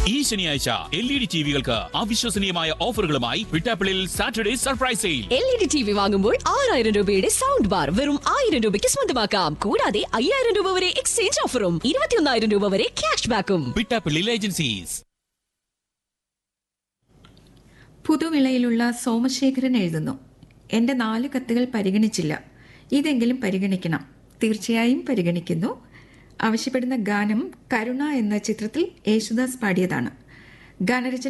ഈ ശനിയാഴ്ച L E D ടിവികൾക്ക് അവിശ്വസനീയമായ ഓഫറുകളുമായി വിട്ടാപ്പിളിൽ Saturday surprise sale L E D T V വാങ്ങുമ്പോൾ ആറായിരം രൂപയുടെ സൗണ്ട് ബാർ വെറും ആയിരം രൂപയ്ക്ക് സ്വന്തമാക്കാം കൂടാതെ അയ്യായിരം രൂപ വരെ എക്സ്ചേഞ്ച് ഓഫറും ഇരുപത്തിയൊന്നായിരം രൂപ വരെ ക്യാഷ് ബാക്കും വിട്ടാപ്പിള്ളിൽ ഏജൻസീസ് പുതുവിളയിലുള്ള സോമശേഖരൻ എഴുതുന്നു എൻ്റെ നാല് കത്തുകൾ പരിഗണിച്ചില്ല ഇതെങ്കിലും പരിഗണിക്കണം തീർച്ചയായും പരിഗണിക്കുന്നു ആവശ്യപ്പെടുന്ന ഗാനം കരുണ എന്ന ചിത്രത്തിൽ യേശുദാസ് പാടിയതാണ് ഗാനരചന